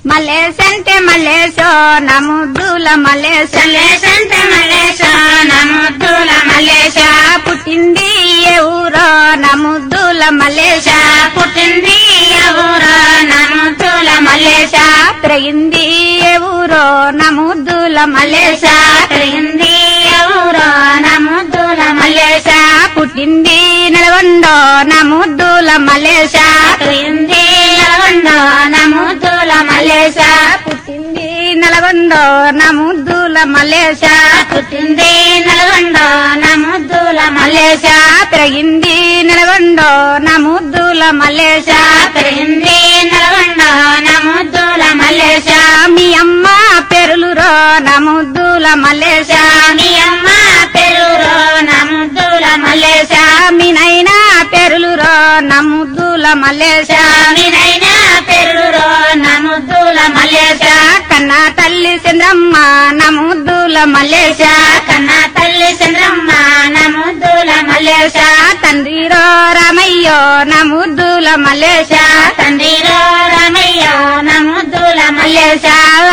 మల్లేశంటే మల్లేశో నా ముద్దుల మల్లేశ మల్లేశంటే మల్లేశ నా ముద్దుల మల్లేశ పుట్టింది ఏ ఊరో నా ముద్దుల మల్లేశ పుట్టింది ఎవరో నా ముద్దుల మల్లేశ పెరిగింది ఏ ఊరో నా ముద్దుల మల్లేశ పెరిగింది ఎవరో నా ముద్దుల మల్లేశ పుట్టింది నడవండో నా ముద్దుల మల్లేశ పెరిగింది ఎవరో నా ముద్దుల మల్లేశ పుట్టింది నలగొండో నా ముద్దుల మల్లేశ పుట్టింది నల్గొండ నా ముద్దుల మల్లేశ పెరిగింది నలగొండో నా ముద్దుల మల్లేశ పెరిగింది నల్గొండ నా ముద్దుల మల్లేశ మీ అమ్మ పెరులురో నా ముద్దుల మల్లేశ మీ అమ్మ పెరురో నా ముద్దుల మల్లేశ మీ నైనా పెరులురో నా ముద్దుల మల్లేశ మీనైనా పెరురో నా ముద్దుల మల్లేశ కన్నా తల్లి చంద్రమ్మ నా ముద్దుల మల్లేశ కన్నా తల్లి చంద్రమ్మ నా ముద్దుల మల్లేశ తండ్రిరో రామయ్యో నా ముద్దుల మల్లేశ తండ్రిరో రామయ్య నా ముద్దుల మల్లేశ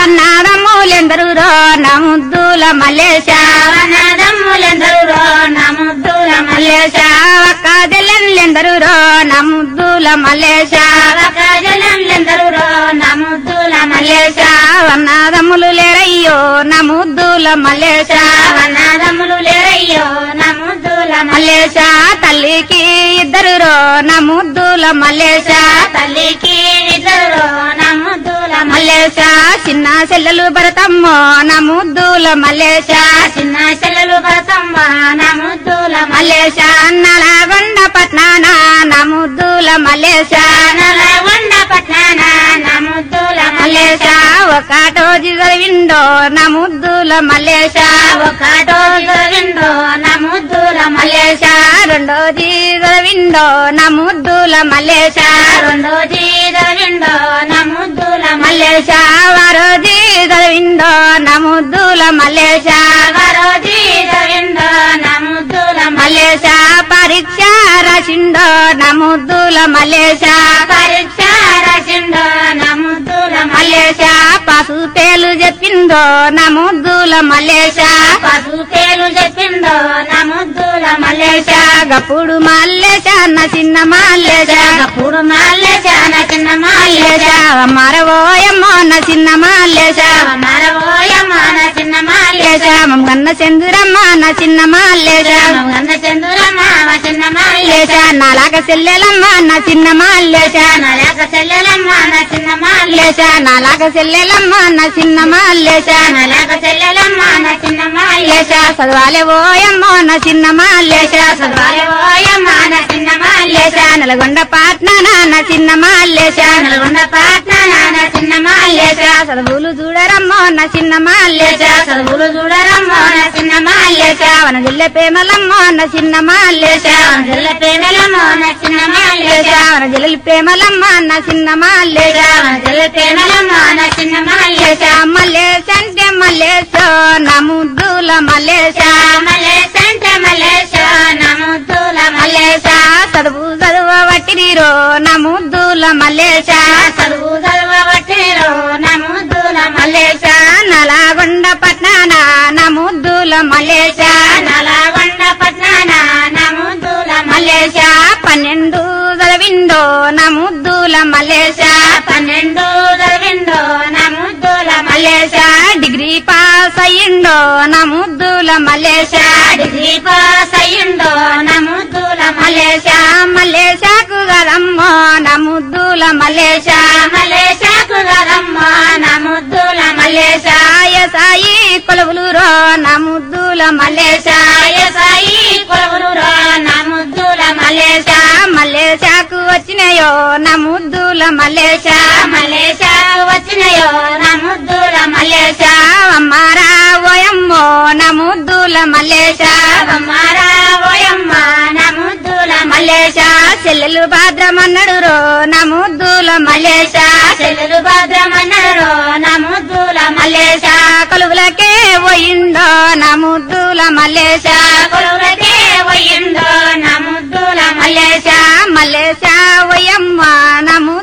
అన్నాదమ్ములెందరురో నా ముద్దుల మల్లేశ మల్లెదమ్ములెందరో నా ముద్దుల మల్లేశ అక్క చెల్లెళ్ళెందరురో నా ముద్దుల మల్లేశ మల్లెదమ్ములెందరో నా ముద్దుల మల్లేశ అన్నాదమ్ములు లేరయ్యో నా ముద్దుల మల్లేశ అన్నదమ్ములు లేరయ్యో నా ముద్దుల మల్లేశ తల్లికి ఇద్దరురో నా ముద్దుల మల్లేశ తల్లికి ఇద్దరు నా ముద్దుల మల్లేశ చిన్న చెల్లెలు భరతమ్మో నా ముద్దుల మల్లేశ చిన్న చెల్లెలు బతమ్మ నా ముద్దుల మల్లేశ నలగొండ పట్నాన నా ముద్దుల మల్లేశ నలగొండ పట్నాన నా ముద్దుల మల్లేశ ఒకటో చదివిండో నా ముద్దుల మల్లేశ ఒకటో గోవిందో నా ముద్దుల మల్లేశ రెండో చదివిండో నా ముద్దుల మల్లేశ రెండో జీదవిందో నా ముద్దుల మల్లేశ వారో చదివిండో నా ముద్దుల మల్లేశ మరో జీదవిందో నా ముద్దుల మల్లేశ పరీక్ష రాసిండో నా ముద్దుల మల్లేశ పరీక్ష రాసిందో నా ముద్దుల మల్లేశ పసు పేలు చెప్పిందో నా ముద్దుల మల్లేశ పసు పేరు చెప్పిందో నా ముద్దుల మల్లేశ గప్పుడు మల్లేశ నా చిన్న మల్లేశ అప్పుడు మాల్లేశ నా చిన్న మల్లేశ మరవోయమ్మో నా చిన్న మల్లేశ మరవోయమ్మ నా చిన్న మల్లేశ మమ్మన్న చంద్రమ్మ నా చిన్న మల్లేశ మాల్లేశ చంద్రమ్మ మా చిన్న మల్లేశ నాలాగ చెల్లెలమ్మ నా చిన్న మల్లేశ నలక చెల్లెలమ్మ నా చిన్న మాల్లేశ మల్లేశ నాలాగ చెల్లెలమ్మ నా చిన్న మల్లేశ నలక చెల్లెలమ్మ నా చిన్న మాల్లేశ మల్లేశ చదవాలే ఓయమ్మో నా చిన్న మల్లేశ మరవోయమ్మ నా చిన్న మాల్లేశ మల్లేశ నల్గొండ పాట్నా నా చిన్న మల్లేశ నల్గొండ పాట్న నా చిన్న మాల్లేశ మల్లేశ చదువులు చూడరమ్మో నా చిన్న మల్లేశ చదువులు చూడరమ్మ నా చిన్న మాల్లేశ మల్లేశ వన జిల్లె ప్రేమలమ్మో నా చిన్న మల్లేశ జిల్ల పేదలమ్మ నా చిన్న మాల్లేశ మల్లేశ వన జిల్లెలు ప్రేమలమ్మ నా చిన్న మల్లేశ జిల్ల పేదలమ్మ నా చిన్న మాల్లేశ మల్లేశ మల్లేశ అంటే మల్లేశ నా ముద్దుల మల్లేశ మల్లేశ అంటే మల్లేశ నా ముద్దుల మల్లేశ చదువు చదువు వట్టిరో నా ముద్దుల మల్లేశ చదువు చదవబట్టిరో నా ముద్దుల మల్లేశ నలాగొండ పట్నాన నా ముద్దుల మల్లేశ నలగొండ పట్నాన నా ముద్దుల మల్లేశ పన్నెండు చదివిండో నా ముద్దుల మల్లేశ పన్నెండు చదివిందో నా ముద్దుల మల్లేశ డిగ్రీ పాస్ అయ్యిండో నా ముద్దుల మల్లేశ డిగ్రీ పాస్ అయ్యిందో నా ముద్దుల మల్లేశ మల్లేశకు గదమ్మో నా ముద్దుల మల్లేశ మల్లేశకు గదమ్మ నా ముద్దుల మల్లేశ సాయి కొలువులు రో నా ముద్దుల మల్లేశ సాయి కొలువులు రా నా ముద్దుల మల్లేశ మల్లేశకు వచ్చినాయో నా ముద్దుల మల్లేశ మల్లేశ వచ్చినయో నా ముద్దుల మల్లేశ అమ్మారా ఓయమ్మో నా ముద్దుల మల్లేశ మారా ఓయమ్మ నా ముద్దుల మల్లేశ చెల్లెలు భాద్రమన్నడు రో నా ముద్దుల మల్లేశ చెల్లెలు భద్రమన్నారు నా ముద్దుల మల్లేశ కొలువులకే పోయిండో నా ముద్దుల మల్లేశ కొలువులకే పోయిందో నా ముద్దుల మల్లేశ మల్లేశ ఓయమ్మ నా ముద్దుల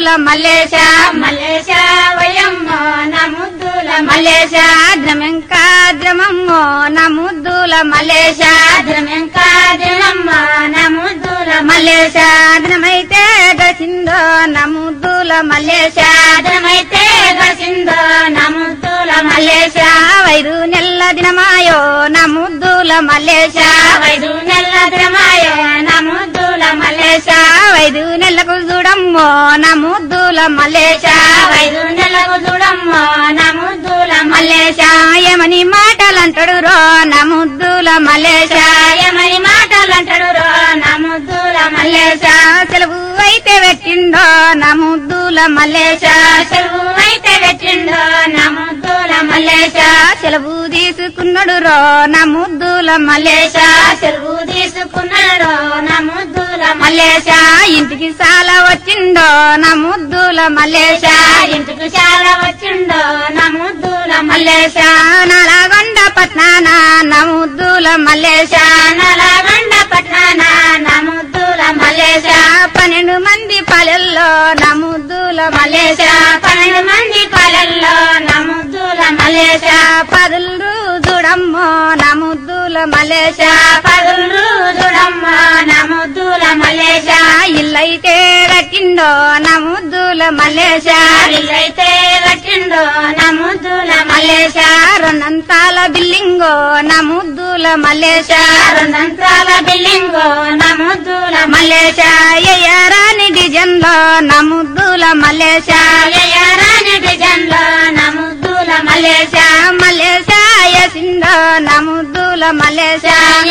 మల్లేశ మల్లేశ వయమ్మ నా ముద్దుల మల్లేశ ద్రమెంకా ద్రమమ్మో నా ముద్దుల మల్లేశ ద్రమెంకా ద్రమమ్మ నా ముద్దుల మల్లేశ ద్రమైతే గసిందో నా ముద్దుల మల్లేశ ద్రమైతే గసిందో నా ముద్దుల మల్లేశ వైరు నెల్ల దినమాయో నా ముద్దుల మల్లేశ వైదు నెల్ల ద్రమాయో నా ముద్దుల మల్లేశ వైదు నెల్లకు చూడమ్మో నా ముద్దుల మల్లేశ వైదు నెలకు చూడమ్మ నా ముద్దుల మల్లేశ ఏమని మాటలంటాడు రో నా ముద్దుల మల్లేశ ఏమని మాటలంటాడు రో నా ముద్దుల మల్లేశ సెలవు అయితే పెట్టిండో నా ముద్దుల మల్లేశ సెలవు అయితే పెట్టిండో నా ముద్దుల మల్లేశ సెలవు తీసుకున్నాడు రో నా ముద్దుల మల్లేశ సెలవు తీసుకున్నాడు నా ముద్దుల మల్లేశ ఇంటికి చాలా వచ్చిండో నా ముద్దుల మల్లేశ ఇంటికి చాలా వచ్చిండో నా ముద్దుల మల్లేశ నలగొండ పట్నాన నా ముద్దుల మల్లేశ నలగొండ పట్నాన నా ముద్దుల మల్లేశ పన్నెండు మంది పల్లెల్లో నా ముద్దుల మల్లేశ పన్నెండు మంది పాలల్లో నా ముద్దుల మల్లేశ పదులు చూడమ్మో నా ముద్దుల మల్లేశ పదులు చూడమ్మ నా ముద్దుల మల్లేశ ఇల్లైతే కట్టిండో నా ముద్దుల మల్లేశ ఇల్లైతే కట్టిండో నా ముద్దుల మల్లేశ రెండంతాల బిల్లింగో నా ముద్దుల మల్లేశ రెండంతాల బిల్లింగో నా ముద్దుల మల్లేశ ఎయ్యరాని డిజైన్ లో నా ముద్దుల మల్లేశ రాని డిజైన్లో నా ముద్దుల మల్లేశ మల్లేశ యసిందో నా ముద్దుల మల్లేశ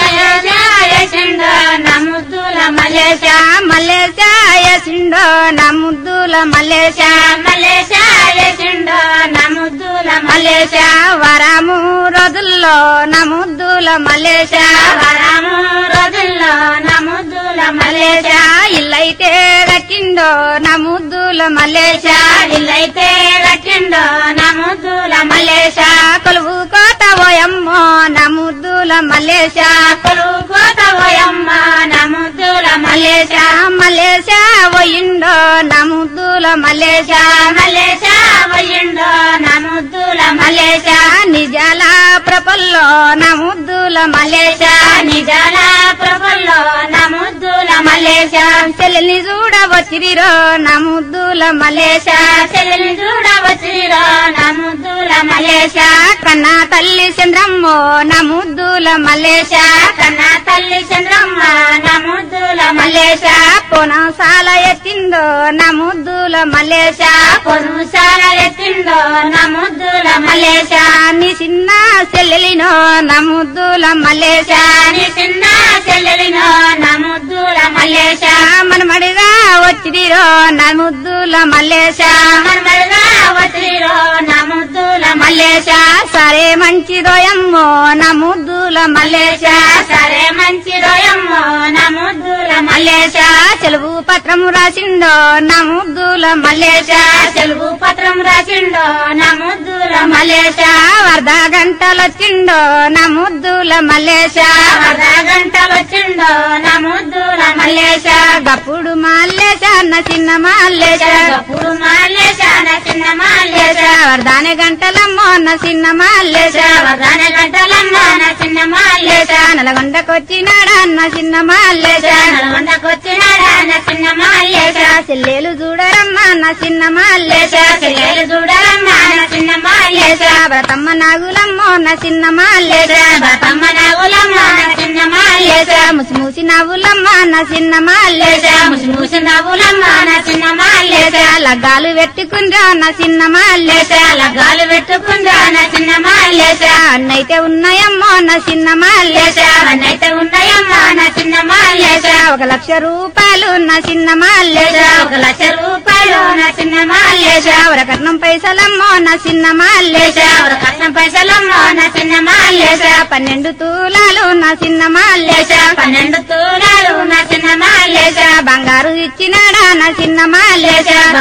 చేసిండో నా ముద్దుల మల్లేశ మల్లేశ యసిందో నా ముద్దుల మల్లేశ మల్లేశ చేసిండో నా ముద్దుల మల్లేశ వరము రోజుల్లో నా ముద్దుల మల్లేశ వరము రోజుల్లో నా ముద్దుల మల్లేశ ఇల్లైతే కట్టిండో నా ముద్దుల మల్లేశ ఇల్లైతే కట్టిండో నా ముద్దుల మల్లేశ కొలువు కోత ఓయమ్మో నా ముద్దుల మల్లేశ కొలువు కోత పోయమ్మ నా ముద్దుల మల్లేశ మల్లేశ పోయిండో నా ముద్దుల మల్లేశ మల్లేశ పోయిండో నా ముద్దుల మల్లేశ నిజాల ప్రపల్లో నా ముద్దుల మల్లేశ నిజాల ప్రభుల్లో నా ముద్దుల మల్లేశ చెల్లెల్ని చూడవచ్చిరిరో నా ముద్దుల మల్లేశ చెల్లెల్ని చూడవచ్చిరో నా ముద్దుల మల్లేశ కన్నా తల్లి చంద్రమ్మో నా ముద్దుల మల్లేశ కన్నా తల్లి చంద్రమ్మ నా ముద్దుల మల్లేశ పొనసాల ఎత్తిందో నా ముద్దుల మల్లేశ పొనుసాల ఎత్తిందో నా ముద్దుల మల్లేశ నీ చిన్న చెల్లెలినో నా ముద్దుల మల్లేశ నీ చిన్న చెల్లెలినో నా ముద్దుల మల్లేశ మనమడిగా వచ్చిరిరో నా ముద్దుల మల్లేశ మర్మలుగా వచ్చిరో నా ముద్దుల మల్లేశ సరే మంచిదోయమ్మో నా ముద్దుల మల్లేశ సరే మంచి రోయమ్మో నా ముద్దుల మల్లేశ చెలువు పత్రము రాసిండో నా ముద్దుల మల్లేశ తెలుగు పత్రం రాసిండో నా ముద్దుల మల్లేశ వరద గంటలొచ్చిండో నా ముద్దుల మల్లేశ అర్ధ గంట వచ్చిండో నా ముద్దుల మల్లేశ గప్పుడు మల్లేశ అన్న చిన్న మల్లేశ గప్పుడు మాల్లేశ నా చిన్న మాల్లేశ వరదాని గంటలమ్మో అన్న చిన్న మల్లేశ వరదాన గంటలమ్మ నా చిన్న మాల్లేశ నలగొండకొచ్చినాడా అన్న చిన్న మల్లేశ నల్గొండకొచ్చినాడా నా చిన్న మాల్లేశ చెల్లెలు చూడరమ్మా నా చిన్న మల్లేశ చెల్లెలు చూడరమ్మ నా చిన్న మాల్లేశ వ్రతమ్మ నాగులమ్మో నా చిన్న మల్లేశ బతమ్మ నాగులమ్మ నా చిన్న మాల్లేశ ముసి ముసి నవ్వులమ్మ నా చిన్న మల్లేశ ముసి ముసి నవ్వులమ్మ నా చిన్న మాల్లేశ లగ్గాలు పెట్టుకుందా నా చిన్న మల్లేశ లగ్గాలు పెట్టుకుందా నా చిన్న మాల్లేశ అన్నైతే ఉన్నాయమ్మో నా చిన్న మల్లేశ అవన్నైతే ఉన్నాయమ్మ నా చిన్న మాల్లేశ ఒక లక్ష రూపాయలు నా చిన్న మల్లేశ ఒక లక్ష రూపాయలు నా చిన్న మాల్లేశ ఒక కట్నం పైసలమ్మో నా చిన్న మల్లేశ ఒక కష్టం పైసలమ్మ నా చిన్న మాల్లేశ పన్నెండు తూలాలు నా చిన్న మల్లేశ పన్నెండు తూలాలు నా చిన్న మాల్లేశ బంగారు ఇచ్చినాడా నా చిన్న మల్లేశ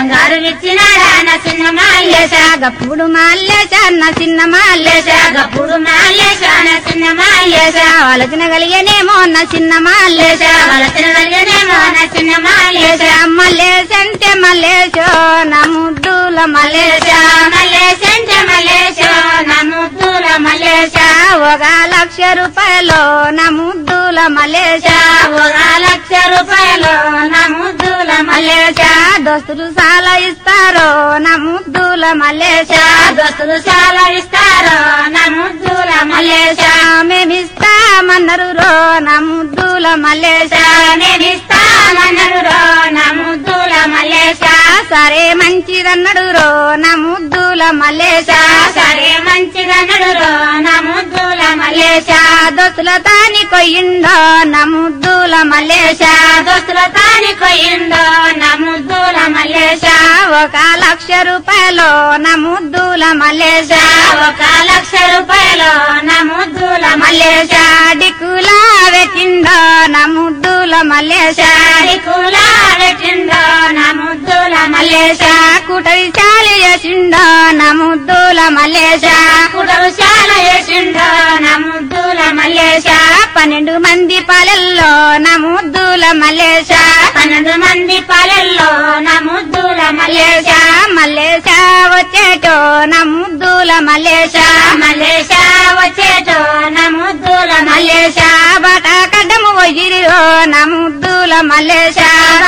బంగారు ఇచ్చినాడా నా చిన్న మాల్లేశ గప్పుడు మల్లేశ అన్న చిన్న మల్లేశ గప్పుడు మాల్లేశ నా చిన్న మాల్లేశ ఆలోచన కలిగేనేమో అన్న చిన్న మల్లేశ వలసిన వెళ్ళనేమో నా చిన్న మాల్లేశ మల్లేశ అంటే మల్లేశో నా ముద్దుల మల్లేశ మల్లేశ అంటే మల్లేశ నా ముద్దుల మల్లేశ ఒక లక్ష రూపాయలు నా ముద్దుల మల్లేశ ఒక లక్ష రూపాయలు నా ముద్దుల మల్లేశ దోస్తులు చాలా ఇస్తారు నా ముద్దుల మల్లేశ దోస్తులు చాలా ఇస్తారు నా ముద్దుల మల్లేశ మేమిస్తామన్నారు రో నా ముద్దుల మల్లేశ నేనిస్తానన్నాడు రో నా ముద్దుల మల్లేశ సరే మంచిదన్నాడు రో నా ముద్దుల మల్లేశ సరే మంచిదన్నాడు రో నా ముద్దుల మల్లేశ దోస్తుల తాని కొయ్యిండో నా ముద్దుల మల్లేశ దోస్తుల తాని కొయ్యిందో నా ముద్దుల మల్లేశ ఒక లక్ష రూపాయలు నా ముద్దుల మల్లేశ ఒక లక్ష రూపాయలు నా ముద్దుల మల్లేశ డిక్కులా పెట్టిండో నా ముద్దుల మల్లేశ కులా పెట్టిందో నా ముద్దుల మల్లేశ కుటరి చాలి చేసిండో నా ముద్దుల మల్లేశ కుడవు చాలా చేసిండో నా ముద్దుల మల్లేశ పన్నెండు మంది పాలెల్లో నా ముద్దుల మల్లేశ పన్నెండు మంది పాలెల్లో నా ముద్దుల మల్లేశ మల్లేశ వచ్చేటో నా ముద్దుల మల్లేశ మల్లేశ వచ్చేటో నా ముద్దుల మల్లేశ బాట కడ్డము పోయిరో నా ముద్దుల మల్లేశ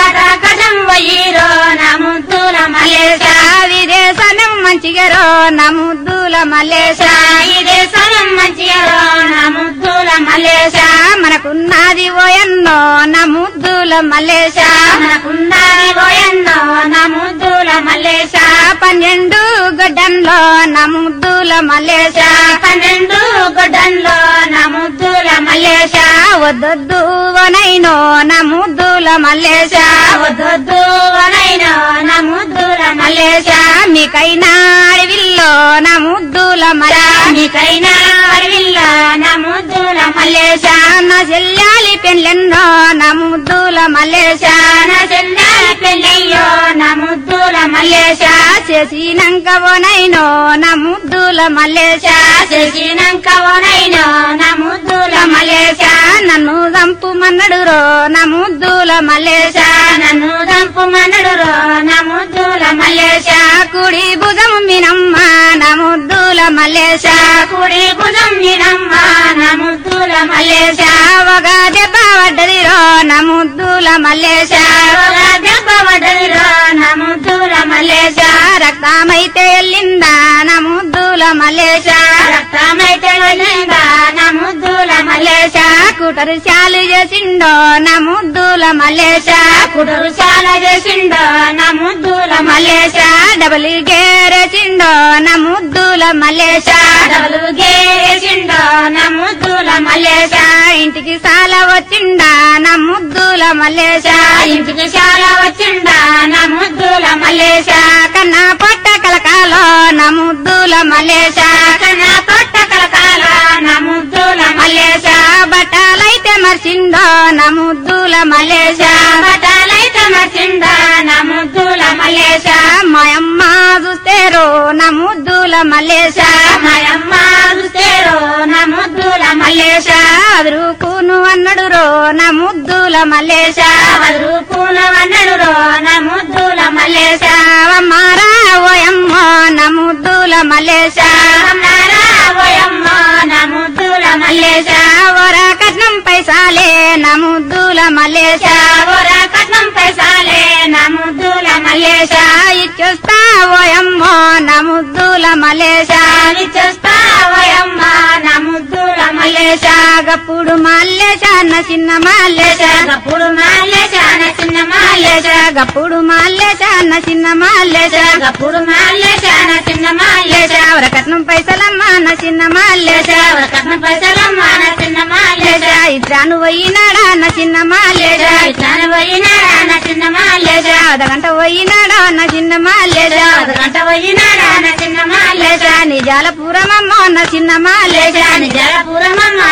కటం వయ్యిరో నా ముద్దుల మల్లేశ విదేశనం మంచిగరో నా ముద్దుల మల్లేశ ఇదే సరం మంచిగా నా ముద్దుల మల్లేశ మనకున్నది ఓయన్నో నా ముద్దుల మల్లేశ మనకున్నది పోయన్నో నా ముద్దుల మల్లేశ పన్నెండు గడ్డంలో నా ముద్దుల మల్లేశ పన్నెండు గొడ్డంలో నా ముద్దుల మల్లేశ వద్దొద్దు వనైనో నా ముద్దుల మల్లేశ వద్దొద్దు వనైనా నా ముద్దుల మల్లేశ మీకైనా అడవిల్లో నా ముద్దుల మల్లేశ నీకైనా అడవిల్లో నా ముద్దుల మల్లేశ నా చెల్లాలి పెళ్ళెన్నో నా ముద్దుల మల్లేశ నా చెల్లాలి పెళ్ళయ్యో నా ముద్దుల మల్లేశ చేసినాక ఓనైనో నా ముద్దుల మల్లేశ చేసినాక ఓనైనా నా ముద్దుల మల్లేశ నన్ను చంపుమన్నడు రో నా ముద్దుల మల్లేశ నన్ను దంపు మనడు నా ముద్దుల మల్లేశ కుడి భుజం మినమ్మ నా ముద్దుల మల్లేశ కుడి భుజం నినమ్మ నా ముద్దుల మల్లేశ ఒక దెబ్బ పడ్డది రో నా ముద్దుల మల్లేశ ఒక దెబ్బ పడ్డదిరో నా ముద్దుల మల్లేశ రక్తమైతే వెళ్ళిందా నా ముద్దుల మల్లేశ రక్తమైతే వెళ్ళిందా నా ముద్దుల మల్లేశ కుటరు చాలు చేసిండో నా ముద్దుల మల్లేశ కుడురు చాలా చేసిండో నా ముద్దుల మల్లేశ డబల్ గేరేసిండో నా ముద్దుల మల్లేశ డబలు గేసిండో నా ముద్దుల మల్లేశ ఇంటికి సాల వచ్చిండా నా ముద్దుల మల్లేశ ఇంటికి చాలా వచ్చిండా నా ముద్దుల మల్లేశ కన్నా పొట్ట కలకాలో నా ముద్దుల మల్లేశ కన్నా పట్ట కలకాల నా ముద్దుల మల్లేశ బట్టలైతే మర్చిండో నా ముద్దుల మల్లేశ బటాలైతే మర్చిండా నా ముద్దుల మల్లేశ మాయమ్మ చూస్తేరో నా ముద్దుల మల్లేశ మాయమ్మ చూసేరో నా ముద్దుల మల్లేశ అదురుకును అన్నడు రో నా ముద్దుల మల్లేశ రూపుల వన్నడు నా ముద్దుల మల్లేశ మారా ఓయమ్మ నా ముద్దుల మల్లేశ అమ్మారా ఓయమ్మ నా ముద్దుల మల్లేశ వర కట్నం పైసాలే నా ముద్దుల మల్లేశ ఓర కట్నం పైసాలే నా ముద్దుల మల్లేశ ఇచ్చొస్తా ఓయమ్మ నా ముద్దుల మల్లేశ చూస్తా ఓయమ్మ నా ముద్దుల మల్లేశ గప్పుడు మల్లేశ అన్న చిన్న మల్లేశ గప్పుడు మల్లేశ నా చిన్న మల్లేశ గప్పుడు మల్లేశ అన్న చిన్న మల్లేశ గప్పుడు మల్లేశ నా చిన్న మల్లేశ వర కట్నం పైసలమ్మ నా చిన్న మల్లేశ ఓర కట్నం పైసలమ్మ నా చిన్న మల్లేశ ఇట్రాను పోయినాడా నా చిన్న మల్లేశ ఇట్లాను పోయినాడా నా చిన్న మల్లేశ అదగంట పోయినాడా నా చిన్న మల్లేశ గంట పోయినాడా నా చిన్న మల్లేశ నిజాల పూరమమ్మ నా చిన్న మల్లేశ నిజాలపురమమ్మ నా చిన్న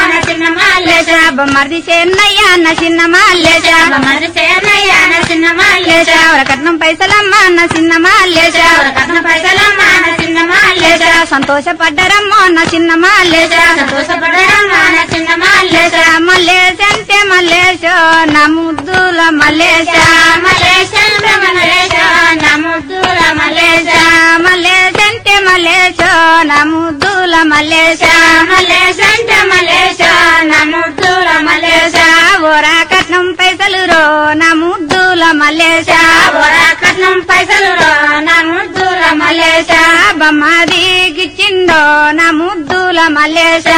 మల్లేశ బొమ్మర్ది చేన్నయ్య అన్న చిన్న మల్లేశ మరి సేనయ్య చిన్న మల్లేశ కట్నం పైసలమ్మ అన్న చిన్న మల్లేశ కట్న పైసలమ్మ చిన్న మల్లేశ సంతోషపడ్డరమ్మ అన్న చిన్న మల్లేశ సంతోషపడడం చిన్న మల్లేశ మల్లేశ అంటే మల్లేశ నా ముద్దుల మల్లేశ మల్లేశ మల్లేశ నముద్దుల మల్లేశ మల్లేశ అంటే మల్లేశ నా ముద్దుల మల్లేశ మల్లేశ అంటే మల్లేశ నముద్దుల మల్లేశ ఓరా కట్నం పైసలు రో నా ముద్దుల మల్లేశ ఓరా కట్నం పైసలు నముద్దుల మల్లేశ బొమ్మదిగిచ్చిండో నా ముద్దుల మల్లేశ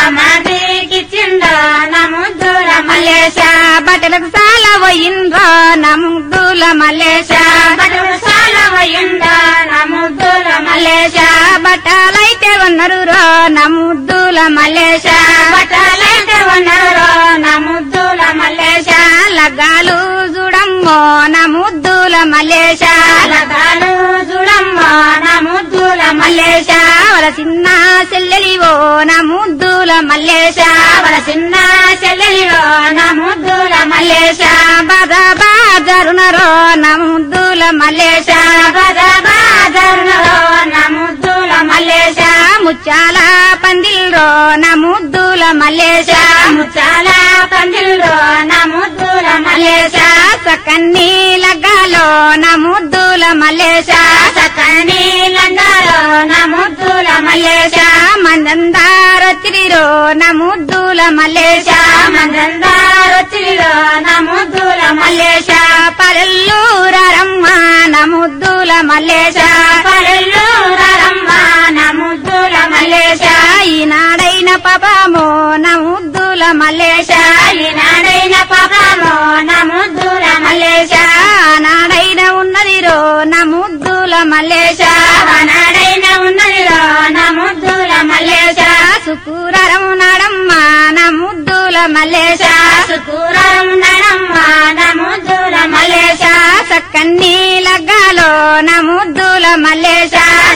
బమాదికిచ్చిండో నముద్దుల మల్లేశ మల్లేశ బట్టలకు చాలా పోయిండ్రో నా ముద్దుల మల్లేశ బడులు సాలవయుండో నముద్దుల మల్లేశ మల్లేశ బట్టలైతే ఉన్నారు రో నా ముద్దుల మల్లేశ బట్టలైతే ఉన్నారు నముద్దుల మల్లేశ లగ్గాలు చూడమ్మో నా ముద్దుల మల్లేశ లగాలు చూడమ్మ నముద్దుల మల్లేశ వాళ్ళ చిన్న చెల్లెలివో నా ముద్దుల మల్లేశ వాళ్ళ చిన్న చెల్లెలిలో నముద్దుల మల్లేశ బాధ బాజరునరో నా ముద్దుల మల్లేశ బద బాదరులో నముద్దుల మల్లేశ ముచ్చాల పందిల్రో నా ముద్దుల మల్లేశ ముచ్చాల పందిల్లో నముద్దుల మల్లేశ సకన్ని లగ్గాలో నా ముద్దుల మల్లేశ సకని లంగాలో నముద్దుల మల్లేశ మందందారొచ్చిరిరో నా ముద్దుల మల్లేశ మందందారొచ్చిలో నముద్దుల మల్లేశ పల్లెల్లూరమ్మ నా ముద్దుల మల్లేశ పల్లెల్లో రమ్మ నముద్దుల మల్లేశ ఈనాడైన పాపమో నా ముద్దుల మల్లేశ ఈనాడైన పాపమో నముద్దుల మల్లేశ నాడైన ఉన్నది రో నా ముద్దుల మల్లేశ నాడైన ఉన్నదిలో నముద్దుల మల్లేశ సుకూరరం నాడమ్మ నా ముద్దుల మల్లేశ సుకూరం నడమ్మ నముద్దుల మల్లేశ సక్కన్ని లగ్గాలో నా ముద్దుల మల్లేశ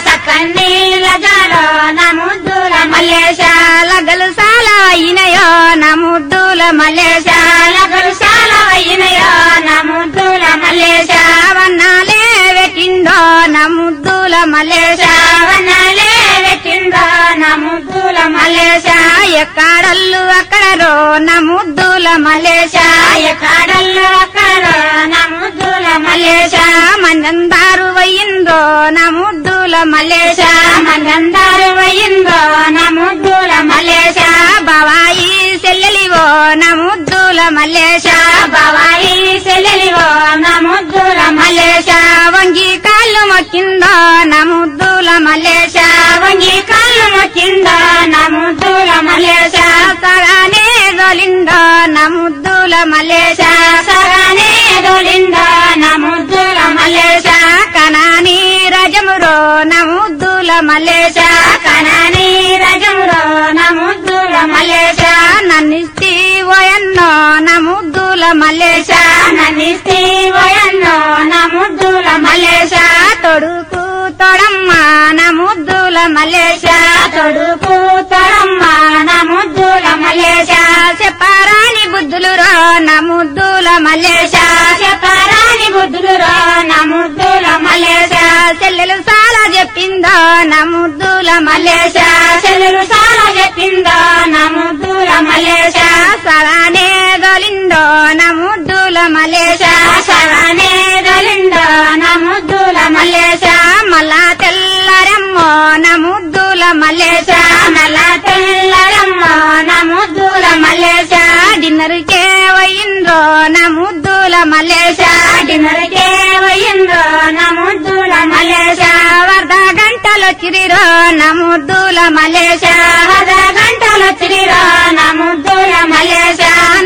సకన్నీల జలో నముద్దుల మల్లేశ లగ్గలు చాలా అయినయో నా ముద్దుల మల్లేశ లగలు సాలవయ్యినయో నముద్దుల మల్లేశ వన్నాలే పెట్టిండో నా ముద్దుల మల్లేశ వనలే వెట్టిండో నముద్దుల మల్లేశ ఎక్కడల్లు అక్కడ రో నా ముద్దుల మల్లేశ కాడల్లో అక్కడ నముద్దుల మల్లేశ మందందారు వయ్యిందో నా ముద్దుల మల్లేశ మందందారు వయ్యిందో నముద్దుల మల్లేశ బావాయి సెల్లెలివో నా ముద్దుల మల్లేశ బాబాయి సెల్లెలివో నముద్దుల మల్లేశ వంగి కాళ్ళు మొక్కిందో నా ముద్దుల మల్లేశ వంగి కళ్ళు మొక్కిందో నముద్దుల మల్లేశ సగానే దొలిందో నా ముద్దుల మల్లేశ సగానే దొలిందో నముద్దుల మల్లేశ కనాని రజమురో నా ముద్దుల మల్లేశ కనని రజములో నముద్దుల మల్లేశ నన్నిస్తి ఓయన్నో నా ముద్దుల మల్లేశ నన్నిస్తే వయన్నో నముద్దుల మల్లేశ తొడుకు తొడమ్మ నా ముద్దుల మల్లేశ తొడుకు తొడమ్మ నముద్దుల మల్లేశ చెప్పరాని బుద్ధులు రో నా ముద్దుల మల్లేశ చెప్పరాని బుద్ధులు రో నముద్దుల మల్లేశ చెల్లెలు చాలా చెప్పిందో నా ముద్దుల మల్లేశ చెల్లెలు చాలా చెప్పిందో నముద్దుల మల్లేశ సగానే దొలిందో నా ముద్దుల మల్లేశ సగానే దొలిందో నముద్దుల మల్లేశ మళ్ళా తెల్లరమ్మో నా ముద్దుల మల్లేశ నల్ల తెల్లరమ్మ నముద్దుల మల్లేశ డిన్నర్ కే పోయిందో నా ముద్దుల మల్లేశ డిన్నర్కే పోయిందో నముద్దుల మల్లేశ వరద గంటలు చిరిరో నా ముద్దుల మల్లేశ పద గంటలు తిరిరో నముద్దుల మల్లేశ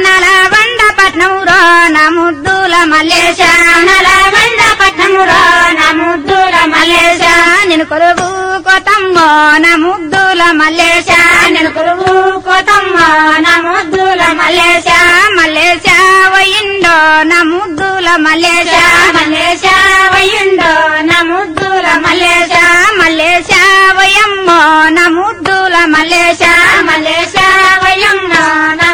నలబండ పట్నం రో నా ముద్దుల మల్లేశ నలగొండ పట్నములో నముద్దుల మల్లేశ నేను కొలువు కోతమ్మో నా ముద్దుల మల్లేశ నేను కొలువు కోతమ్మ నముద్దుల మల్లేశ మల్లేశ వయిండో నా ముద్దుల మల్లేశ మల్లేశ వయ్యుండో నముద్దుల మల్లేశ మల్లేశ వయమ్మో నా ముద్దుల మల్లేశ మల్లేశ వయ్యమ్మ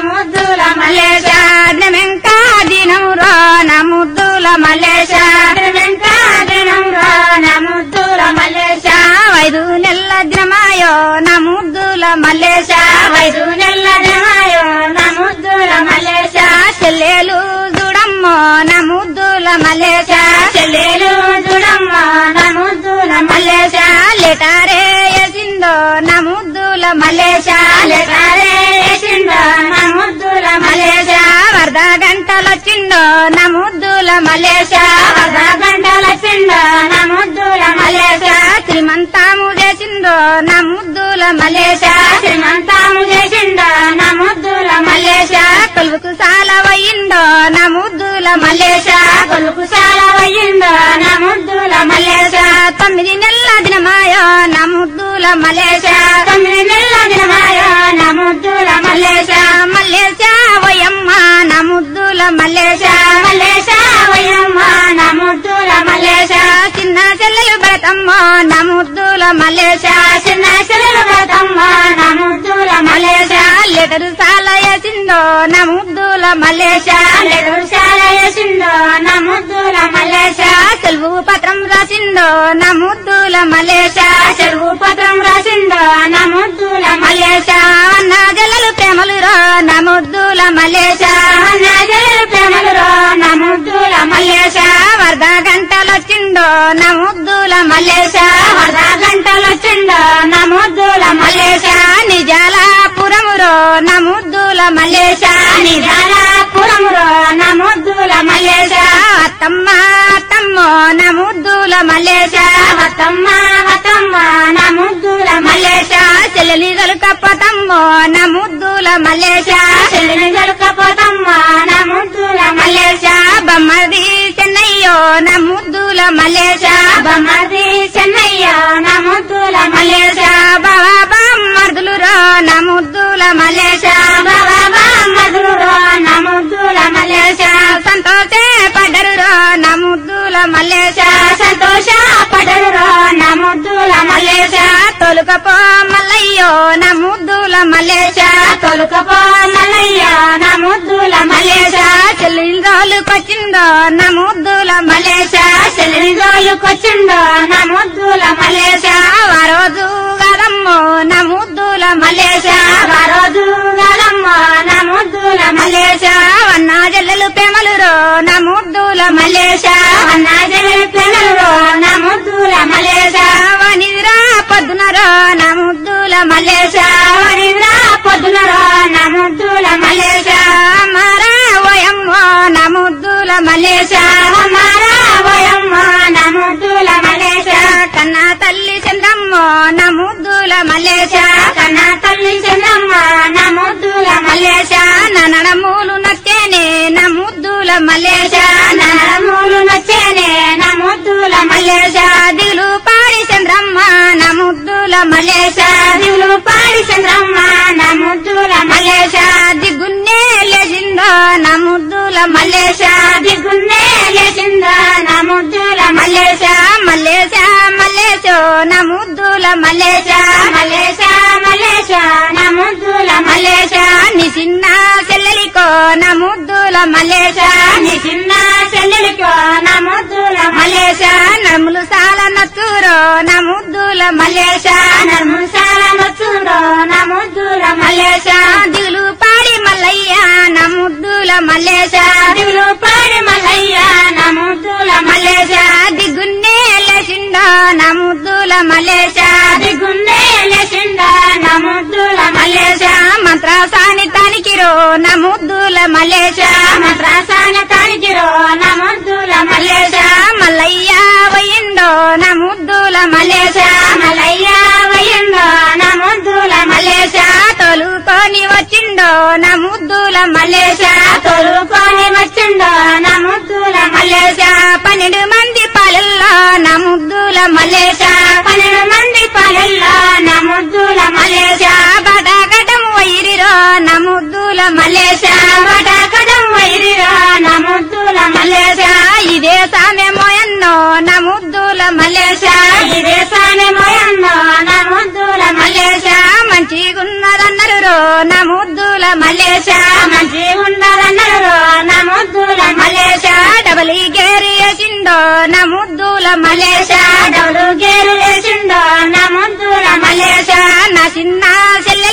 మల్లేశ ఐదు నెలల దినమాయో నా ముద్దుల మల్లేశ చెల్లెలు చూడమ్మో నా ముద్దుల మల్లేశ చెల్లెలు చూడమ్మ నా ముద్దుల మల్లేశ మల్లేశ లెటారే వేసిందో నా ముద్దుల మల్లేశ లెటారే వేసిందో నా ముద్దుల మల్లేశ మల్లేశ వరద గంటలొచ్చిందో నా ముద్దుల మల్లేశ వరద గంటల చిందో నా ముద్దుల మల్లేశ మల్లేశ శ్రీమంతాము చేసిందో నా ముద్దుల మల్లేశ శ్రీమంతాము చేసిందో నా ముద్దుల మల్లేశ మల్లేశ కొలువుకు సాలవయ్యిందో నా ముద్దుల మల్లేశ కొలుకు చాలా అయ్యిందో నా ముద్దుల మల్లేశ మల్లేశ తొమ్మిది నెలల దినమాయో నా ముద్దుల మల్లేశ తొమ్మిది నెలల దినమాయో నా ముద్దుల మల్లేశ మల్లేశ మల్లేశ వయమ్మ నా ముద్దుల మల్లేశ మల్లేశ వయమ్మ నా ముద్దుల మల్లేశ మల్లేశ చిన్న చెల్లెలు భరతమ్మ నా ముద్దుల మల్లేశ చిన్న చెల్లెలు బ్రతమ్మ నా ముద్దుల మల్లేశ మల్లేశ లెటరు సాల వేసిందో నా ముద్దుల మల్లేశ లెటరు చాలా వేసిందో నా ముద్దుల మల్లేశ సెలవు పత్రం రాసిందో నా ముద్దుల మల్లేశ చెరువు పత్రం రాసిందో నా ముద్దుల మల్లేశ మల్లేశ అన్న జల్లలు ప్రేమలు రా నా ముద్దుల మల్లేశ నా జల్లు ప్రేమలు రో నా ముద్దుల మల్లేశ మల్లేశ వరద గంటలొచ్చిందో నా ముద్దుల మల్లేశ వరద గంటలు వచ్చిందో నా ముద్దుల మల్లేశ మల్లేశ నిజాల పురమురో నా ముద్దుల మల్లేశ నిజాల పురమురో నా ముద్దుల మల్లేశ మల్లేశ అత్తమ్మ అత్తమ్మో నా ముద్దుల మల్లేశ వతమ్మ వతమ్మ నా ముద్దుల మల్లేశ మల్లేశ చెల్లెలి కలుకప్పతమ్మో నా ముద్దుల మల్లేశ చెల్లిని జలుకపోతమ్మ నా ముద్దుల మల్లేశ మల్లేశ బొమ్మది చెన్నయ్యో నా ముద్దుల మల్లేశ బొమ్మది చెన్నయ్య నా ముద్దుల మల్లేశ మల్లేశ బావా బామ్మర్దులు రా నా ముద్దుల మల్లేశ బాబా మధురో నా ముద్దుల మల్లేశ మల్లేశ సంతోషే పడ్డరు రా నా ముద్దుల మల్లేశ సంతోష పడరురో నా ముద్దుల మల్లేశ మల్లేశ తొలుకపో మల్లయ్యో నా ముద్దుల మల్లేశ తొలుకపో మల్లయ్య నా ముద్దుల మల్లేశ మల్లేశ చెల్లి రోజుకొచ్చిందో నా ముద్దుల మల్లేశ చెల్లిని జోలుకొచ్చిండో నా ముద్దుల మల్లేశ మల్లేశ ఆ రోజు గదమ్మో నా ముద్దుల మల్లేశ ఆ రోజు గలమ్మ నా ముద్దుల మల్లేశ మల్లేశ వన్న జల్లెలు ప్రేమలు రో నా ముద్దుల మల్లేశ అన్నాజలి పెనరురో నా ముద్దుల మల్లేశ మల్లేశ వనిదిరా పొద్దున రో నా ముద్దుల మల్లేశ వనిద్ర పొద్దునరో నా ముద్దుల మల్లేశ మల్లేశ మారా ఓయమ్మో నా ముద్దుల మల్లేశ మారా వయమ్మ నా ముద్దుల మల్లేశ కన్నా తల్లి చంద్రమ్మో నా ముద్దుల మల్లేశ కన్నా తల్లి చెన్నమ్మ నా ముద్దుల మల్లేశ మల్లేశ నా నడమూలు నచ్చేనే నా ముద్దుల మల్లేశ నరములు నచ్చేనే నా ముద్దుల మల్లేశ మల్లేశ దిగులు పాడి చంద్రమ్మ నా ముద్దుల మల్లేశ దివులు పాడి చంద్రమ్మ నా ముద్దుల మల్లేశ మల్లేశ దిగున్నే లేచిందో నా ముద్దుల మల్లేశ దిగున్నే లేచిందా నా ముద్దుల మల్లేశ మల్లేశ మల్లేశ మల్లేశో నా ముద్దుల మల్లేశ మల్లేశ మల్లేశ నా ముద్దుల మల్లేశ నీ చిన్న చెల్లెలికో నా ముద్దుల మల్లేశ నీ చిన్న చెల్లెలికో నా ముద్దుల మల్లేశ నడుములు సాల నచ్చురో నా ముద్దుల మల్లేశ నర్ముసాల నచ్చుడో నా ముద్దుల మల్లేశ దిగులు పాడి మల్లయ్య నా ముద్దుల మల్లేశ దిగులు పాడి మల్లయ్య నా ముద్దుల మల్లేశ దిగున్నే లేచిందో నా ముద్దుల మల్లేశ దిగున్నే లేచిందా నా ముద్దుల మల్లేశ మంత్రసాని తానికిరో నా ముద్దుల మల్లేశ మద్రాసాన తానికిరో నా ముద్దుల మల్లేశ మల్లేశ మల్లయ్య వయ్యిండో నా ముద్దుల మల్లేశ మలయ్య వయ్యందో నా ముద్దుల మల్లేశ మల్లేశ తోలుకొని వచ్చిండో నా ముద్దుల మల్లేశ తొలుకొని వచ్చిండో నా ముద్దుల మల్లేశ మల్లేశ పన్నెండు మంది పాలల్లో నా ముద్దుల మల్లేశ పన్నెండు మంది పాలల్లో నా ముద్దుల మల్లేశ మల్లేశ బటాకటం వైరిరో నా ముద్దుల మల్లేశ బటాకడం వైరిరా నా ముద్దుల మల్లేశ మల్లేశ ఇదే సామెమో ఎన్నో నా ముద్దుల మల్లేశ ఇదే సానే మోయన్నో నా ముద్దుల మల్లేశ మల్లేశ మంచిగున్నదన్నరు రో నా ముద్దుల మల్లేశ మంచి ఉండదన్నారు నా ముద్దుల మల్లేశ డబలి గేరి వేసిండో నా ముద్దుల మల్లేశ డబ్బులు గేరు వేసిండో నా ముద్దుల మల్లేశ మల్లేశ నా చిన్న చెల్లెలి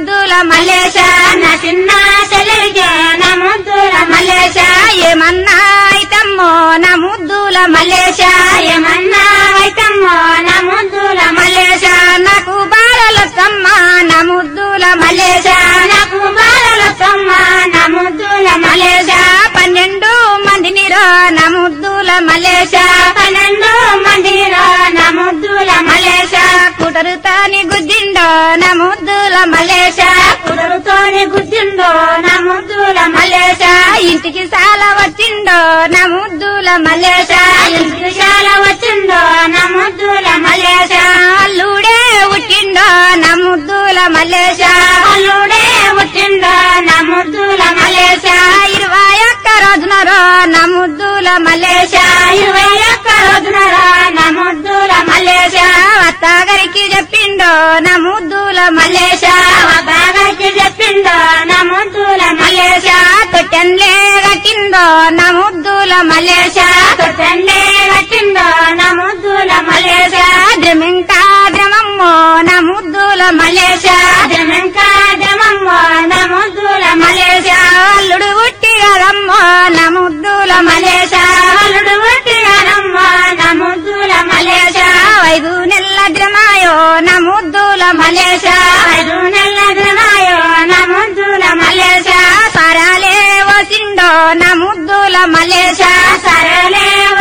ముద్దుల మల్లేశ నా చిన్న చెల్లెలికే నా ముద్దుల మల్లేశ ఏమన్నా అయితమ్మో నా ముద్దుల మల్లేశ ఏమన్నా అయితమ్మో నా ముద్దుల మల్లేశ నాకు బాలలొత్తమ్మ నా ముద్దుల మల్లేశ నాకు బాలలొత్తమ్మ నా ముద్దుల మల్లేశ పన్నెండు మందిని రో నా ముద్దుల మల్లేశ పన్నెండు మందిలో నా ముద్దుల మల్లేశ కుటరుతాని గుద్దిండో నా ముద్దుల మల్లేశ కుదురుతోని గుద్దిందో నా ముద్దుల మల్లేశ ఇంటికి చాలా వచ్చిండో నా ముద్దుల మల్లేశ ఇంటికి చాలా వచ్చిందో నా ముద్దుల మల్లేశ అల్లుడే ఉట్టిండో నా ముద్దుల మల్లేశ అల్లుడే పుట్టిందో నా ముద్దుల మల్లేశ ఇరవై ఒక్క రోజునరో నా ముద్దుల మల్లేశ ఇరవై ఒక్క రోజునరా నా ముద్దుల మల్లేశ అత్తగారికి చెప్పిండో నా ముద్దుల మల్లేశ బాగాకి చెప్పిందో నా ముద్దుల మల్లేశ తొట్టెన్లే కట్టిందో నా ముద్దుల మల్లేశ తొట్టండే కట్టిందో నా ముద్దుల మల్లేశ ద్రమింకా ద్రమమ్మో నా ముద్దుల మల్లేశ జమంకా జమమ్మో నా ముద్దుల మల్లేశ అల్లుడు ఉట్టి కదమ్మో నా ముద్దుల మల్లేశ అల్లుడు పుట్టినమ్మో నా ముద్దుల మల్లేశ ఐదు నెలల ద్రమాయో నా ముద్దుల మల్లేశ ఐదు నెలల దినాయో నా ముద్దుల మల్లేశ సరాలే వసిండో నా ముద్దుల మల్లేశ సరలే